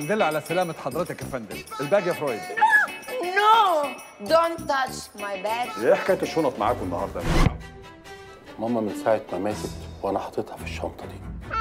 الحمد لله على سلامة حضرتك يا فندم الباقي يا فرويد No! Don't touch my bag. ايه حكاية الشنط معاكم النهارده؟ ماما من ساعة ما ماتت وأنا حاططها في الشنطة دي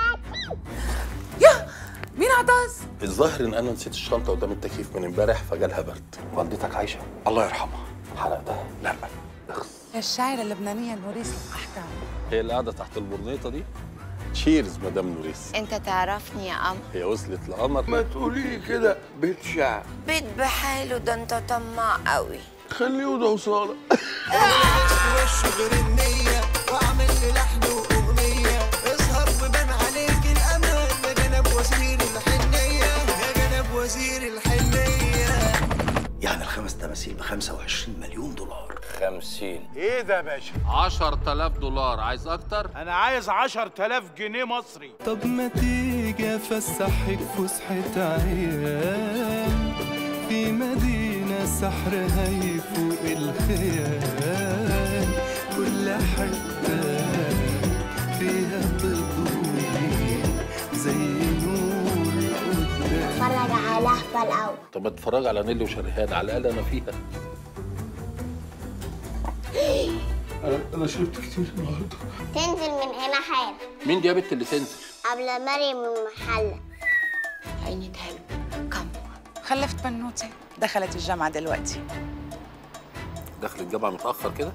يا مين عطاس؟ الظاهر إن أنا نسيت الشنطة قدام التكييف من امبارح فجالها برد والدتك عايشة الله يرحمها حرقتها لا الشاعرة اللبنانية نوريس الأحكام هي اللي قاعدة تحت البرنيطة دي تشيرز مدام نوريس انت تعرفني يا قمر هي وصلت لقمر ما تقولي لي كده بيت شعر بيت بحاله ده انت طماع قوي خليه وده وصالة وشه غير النية واعمل لي لحن واغنية اظهر وبان عليك الامان يا جناب وزير الحنية يا جناب وزير الحنية يعني الخمس تماثيل ب 25 مليون دولار خمسين ايه ده يا باشا عشر تلاف دولار عايز أكتر؟ انا عايز 10000 جنيه مصري طب ما تيجي افسحك فسحة عيال في مدينة سحرها يفوق الخيال كل حتة فيها تضوي زي نور قدام اتفرج على لهفة الأول طب اتفرج على نيلي وشريهان على الأقل أنا فيها انا شربت كتير النهارده تنزل من هنا حالا مين دي يا بت اللي تنزل؟ قبل مريم المحلة عيني تهب كم خلفت بنوتي دخلت الجامعة دلوقتي داخل الجامعة متأخر كده؟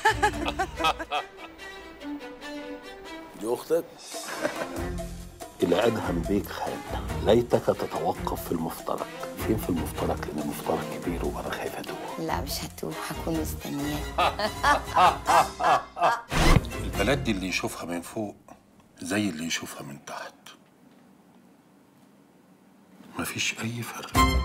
دي أختك؟ إلى أدهم بيك خان ليتك تتوقف في المفترق فين في المفترق لأن المفترق كبير وأنا خايف أتوه لا مش هتوه هكون مستنياك البلد دي اللي يشوفها من فوق زي اللي يشوفها من تحت مفيش أي فرق